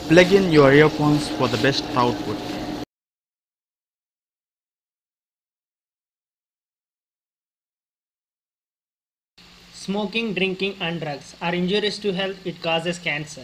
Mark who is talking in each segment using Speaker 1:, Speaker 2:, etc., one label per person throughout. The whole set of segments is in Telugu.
Speaker 1: Plug in your earphones for the best output.
Speaker 2: Smoking, drinking, and drugs are injurious to health. It causes cancer.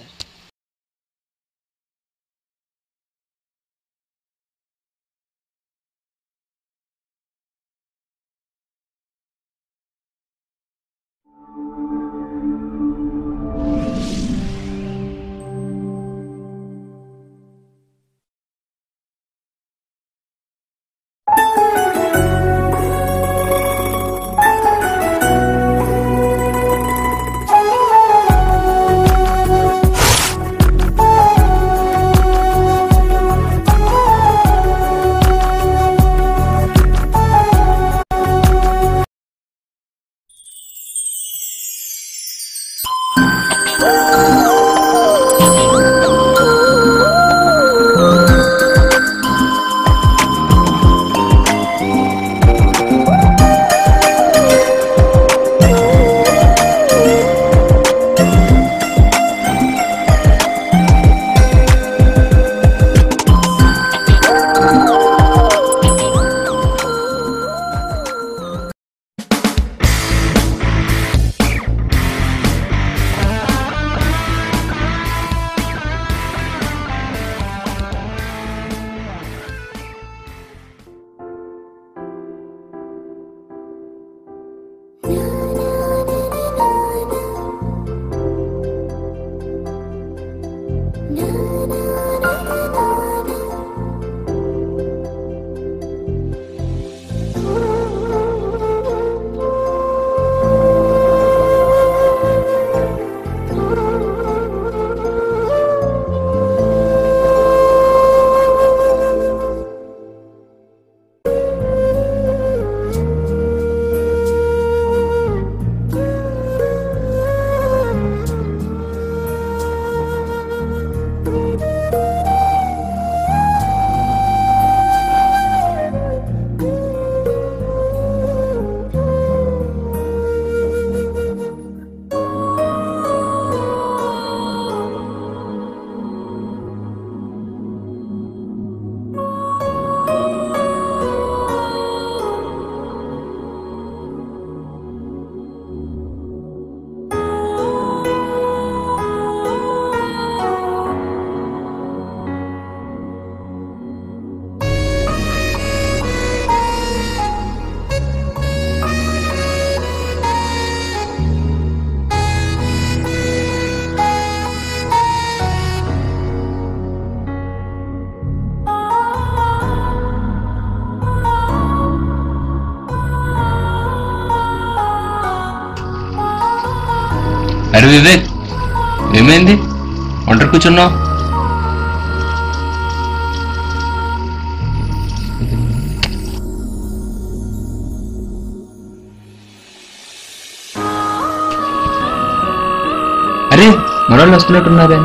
Speaker 3: అరే వివేక్ ఏమైంది ఒంటరి కూర్చున్నావు అరే మనోళ్ళు వస్తున్నట్టున్నారే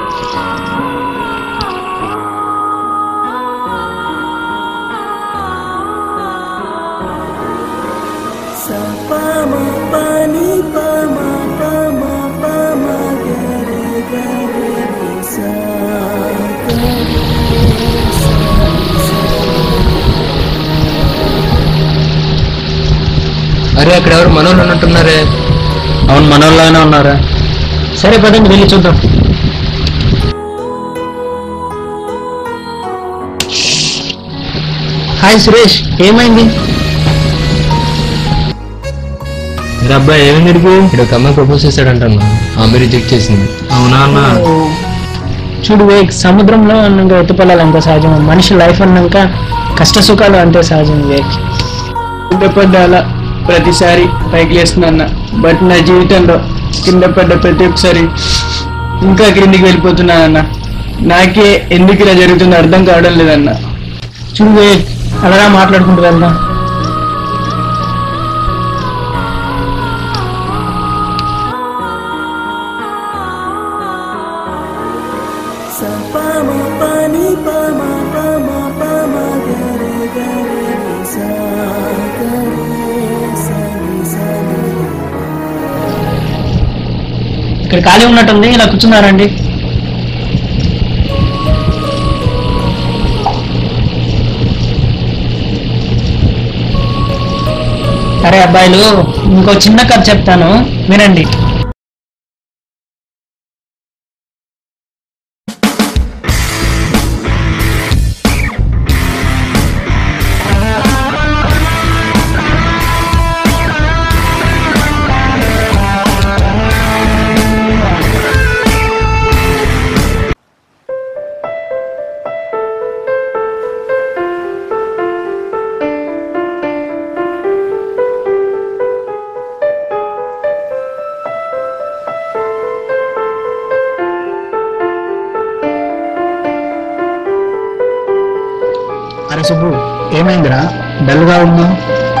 Speaker 3: అరే అక్కడ ఎవరు మనోళ్ళు ఉన్నట్టున్నారే
Speaker 4: అవును మనోళ్ళగానే ఉన్నారా సరే పదండి వెళ్ళి చూద్దాం హాయ్ సురేష్ ఏమైంది
Speaker 3: మీరు అబ్బాయి ఏమైంది ఇరుకు ఇక్కడ ఒక అమ్మాయి ప్రపోజ్ చేశాడంటున్నా ఆమె రిజెక్ట్ చేసింది
Speaker 4: అవునా అన్న
Speaker 2: చూడు వివేక్ సముద్రంలో అన్నాక ఎత్తుపల్లాలు అంత సహజం మనిషి లైఫ్ అన్నాక కష్ట సుఖాలు అంతే సహజం వివేక్
Speaker 4: కింద పడ్డ అలా ప్రతిసారి పైకి లేస్తున్నా బట్ నా జీవితంలో కింద పడ్డ ప్రతి ఒక్కసారి ఇంకా క్రిందికి వెళ్ళిపోతున్నానన్న నాకే ఎందుకు ఇలా జరుగుతుందో అర్థం కావడం లేదన్న
Speaker 2: చూడు వివేక్ అలా మాట్లాడుకుంటూ వెళ్దాం ఇక్కడ ఖాళీ ఉన్నట్టుంది ఇలా కూర్చున్నారండి సరే అబ్బాయిలు ఇంకో చిన్న కథ చెప్తాను వినండి
Speaker 5: అరే సుబ్బు ఏమైందిరా డల్గా ఉన్నావు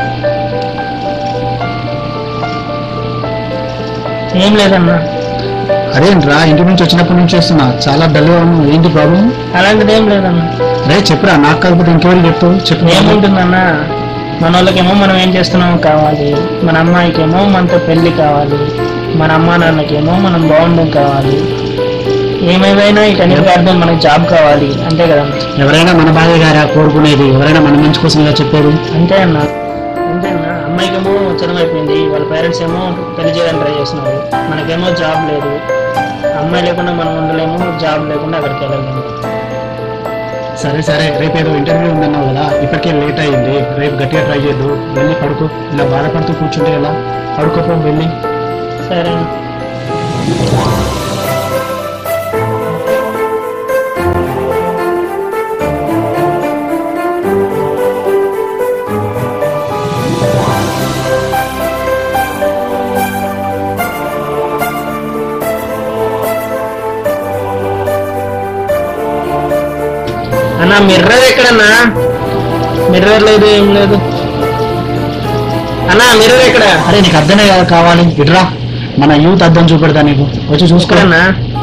Speaker 2: ఏం లేదన్నా
Speaker 5: అదేంట్రా ఇంటి నుంచి వచ్చినప్పటి నుంచి వస్తున్నా చాలా డల్గా ఉన్నావు ఏంటి ప్రాబ్లం
Speaker 2: అలాంటిది ఏం లేదన్నా
Speaker 5: రే చెప్పురా నాకు కాకపోతే ఇంకెవరికి చెప్తావు చెప్పు
Speaker 2: ఏముంటుందన్నా మన వాళ్ళకేమో మనం ఏం చేస్తున్నామో కావాలి మన అమ్మాయికేమో మనతో పెళ్లి కావాలి మన అమ్మా నాన్నకేమో మనం బాగుండడం కావాలి ఏమైనా ఇటన్నిటికీ అర్థం మనకి జాబ్ కావాలి అంతే కదన్నా
Speaker 5: ఎవరైనా మన భార్య గారా కోరుకునేది ఎవరైనా మన మంచి కోసం ఇలా చెప్పారు
Speaker 2: అంతే అన్న అంతే అన్న అమ్మాయికేమో చదువు అయిపోయింది వాళ్ళ పేరెంట్స్ ఏమో పెళ్లి చేయడానికి ట్రై చేస్తున్నారు మనకేమో జాబ్ లేదు అమ్మాయి లేకుండా మనం ఉండలేము జాబ్ లేకుండా అక్కడికి వెళ్ళలేము
Speaker 5: సరే సరే రేపు ఏదో ఇంటర్వ్యూ ఉందన్నావు కదా ఇప్పటికే లేట్ అయ్యింది రేపు గట్టిగా ట్రై చేయద్దు వెళ్ళి పడుకో ఇలా బాధపడుతూ కూర్చుంటే ఎలా పడుకోపో వెళ్ళి
Speaker 2: సరే అన్న. అన్న మిర్రర్ ఎక్కడన్నా మిర్రర్ లేదు ఏం లేదు అన్నా మిర్రర్ ఎక్కడ
Speaker 5: అరే నీకు అర్థమే కదా కావాలి ఇట్రా మన యూత్ అర్థం చూపెడతా నీకు వచ్చి చూసుకోరా
Speaker 2: ఎక్కడన్నా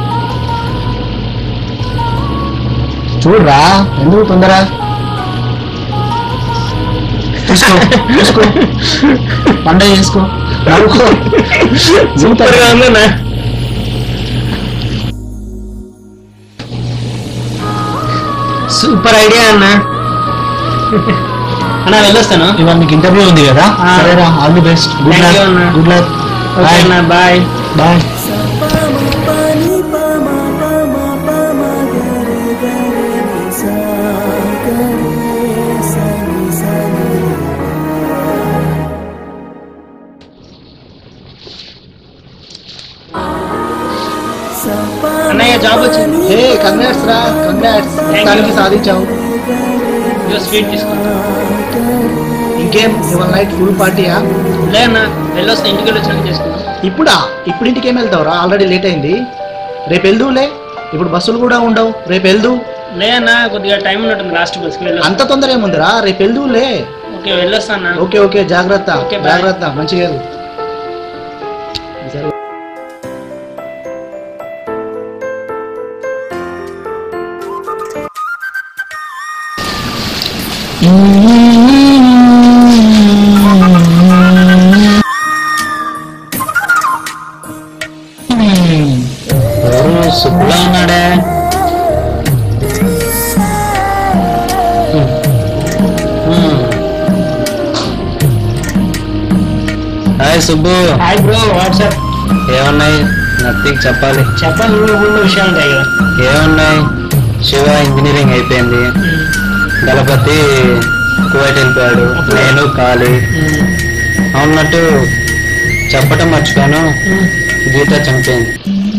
Speaker 5: చూడరా ఎందుకు తొందర తీసుకో తీసుకో పండగ చేసుకో నవ్వుకో
Speaker 2: సూపర్ గా ఉందన్నా సూపర్ ఐడియా అన్న అన్న వెళ్ళొస్తాను
Speaker 5: ఇవాళ నీకు ఇంటర్వ్యూ ఉంది కదా
Speaker 2: ఆ.
Speaker 5: సరేరా all the best good
Speaker 2: Thank
Speaker 5: luck
Speaker 2: you అన్న.
Speaker 5: గుడ్ లక్
Speaker 2: ఓకే అన్న బాయ్
Speaker 5: బాయ్
Speaker 2: అన్నయ్య జాబ్ వచ్చింది
Speaker 5: హే కంగ్రాట్స్ రా కంగ్రాట్స్
Speaker 2: you.
Speaker 5: దానికి సాధించావు
Speaker 2: స్వీట్ తీసుకున్నా
Speaker 5: ఇంకేం ఇవాళ నైట్ ఫుల్ పార్టీయా
Speaker 2: లే అన్న వెళ్ళొస్తా ఇంటికి వెళ్ళి వచ్చినాక చేసుకున్నా
Speaker 5: ఇప్పుడా ఇప్పుడు ఇంటికి ఏం వెళ్తావురా ఆల్రెడీ లేట్ అయింది రేపు వెళ్దువులే ఇప్పుడు బస్సులు కూడా ఉండవు రేపు వెళ్దు
Speaker 2: లే అన్న కొద్దిగా టైం ఉన్నట్టుంది లాస్ట్ బస్కి వెళ్ళొస్తా
Speaker 5: అంత తొందర ఏముందిరా రేపు వెళ్దువులే
Speaker 2: ఓకే వెళ్ళొస్తా అన్న
Speaker 5: ఓకే ఓకే జాగ్రత్త
Speaker 2: Okay, bye.
Speaker 5: జాగ్రత్త మంచిగా వెళ్ళు. సరే
Speaker 3: ఎవరు సుబ్బులా ఉన్నాడే hi Subbu
Speaker 2: hi bro what's up
Speaker 3: ఏమున్నాయి నథింగ్ చెప్పాలి
Speaker 2: చెప్పాలి నువ్వు ఊళ్ళో విషయాలు ఉంటాయి కదా
Speaker 3: ఏమున్నాయి శివ ఇంజనీరింగ్ అయిపోయింది దళపతి కువైట్ వెళ్ళిపోయాడు నేను ఖాళీ అవునట్టు చెప్పటం మర్చిపోయాను గీత చనిపోయింది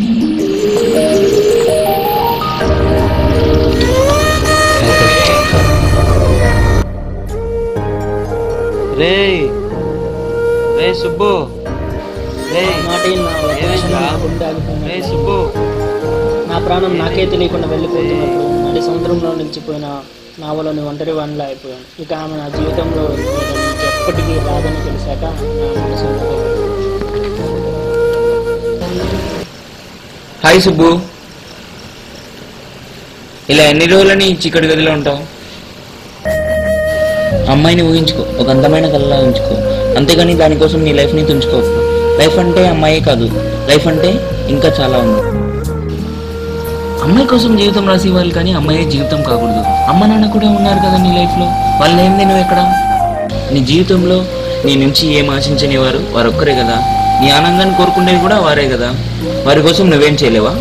Speaker 6: రే రే సుబ్బు రే
Speaker 2: మాట విన్నా, వాళ్ళ
Speaker 6: ఏమైందిరా?
Speaker 2: టెన్షన్ నా గుండె ఆగిపోయింది.
Speaker 6: రే సుబ్బు
Speaker 2: నా ప్రాణం నాకే తెలియకుండా వెళ్ళిపోతున్నప్పుడు నడి సముద్రంలో నిలిచిపోయిన నావలోని ఒంటరి వాణిలా అయిపోయాను ఇక ఆమె నా జీవితంలో లేదని ఎప్పటికీ రాదని తెలిసాక నా మనసు ఊరుకోలేదు.
Speaker 6: హాయ్ సుబ్బు ఇలా ఎన్ని రోజులని ఈ చీకటి గదిలో ఉంటావు అమ్మాయిని ఊహించుకో ఒక అందమైన కళలా ఊహించుకో అంతేగాని దానికోసం నీ లైఫ్ని తుంచుకో లైఫ్ అంటే అమ్మాయే కాదు లైఫ్ అంటే ఇంకా చాలా ఉంది అమ్మాయి కోసం జీవితం రాసి ఇవ్వాలి కానీ అమ్మాయి జీవితం కాకూడదు అమ్మ నాన్న కూడా ఉన్నారు కదా నీ లైఫ్లో వాళ్ళు ఏంది నువ్వు ఎక్కడ నీ జీవితంలో నీ నుంచి ఏం ఆశించని వారు వారొక్కరే కదా నీ ఆనందాన్ని కోరుకునేది కూడా వారే కదా వారి కోసం నువ్వేం చేయలేవా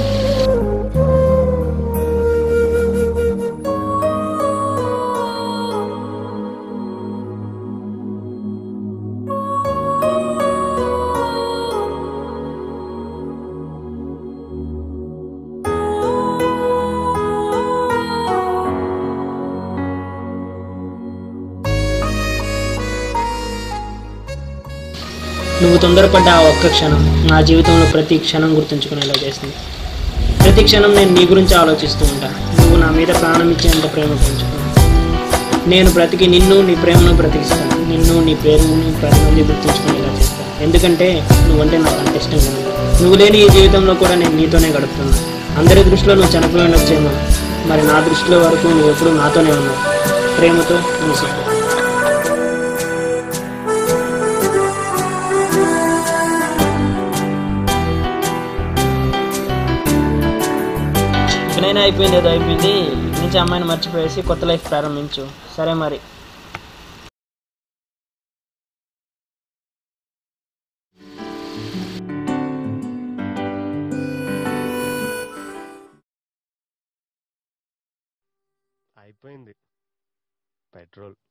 Speaker 2: నువ్వు తొందరపడ్డ ఆ ఒక్క క్షణం నా జీవితంలో ప్రతి క్షణం గుర్తుంచుకునేలా చేస్తుంది ప్రతి క్షణం నేను నీ గురించి ఆలోచిస్తూ ఉంటాను నువ్వు నా మీద ప్రాణం ఇచ్చేంత ప్రేమ పెంచుకున్నావు నేను బ్రతికి నిన్ను నీ ప్రేమను బ్రతికిస్తాను నిన్ను నీ పేరుని పది మంది గుర్తుంచుకునేలా చేస్తాను ఎందుకంటే నువ్వంటే నాకు అంత ఇష్టంగా ఉంది నువ్వు లేని ఈ జీవితంలో కూడా నేను నీతోనే గడుపుతున్నా అందరి దృష్టిలో నువ్వు చనిపోయి ఉండొచ్చేమో మరి నా దృష్టిలో వరకు నువ్వు ఎప్పుడూ నాతోనే ఉన్నావు ప్రేమతో నీ సుఖం ఇకనైనా అయిపోయింది ఏదో అయిపోయింది ఇక నుంచి అమ్మాయిని మర్చిపోయేసి కొత్త లైఫ్ ప్రారంభించు సరే మరి
Speaker 7: అయిపోయింది పెట్రోల్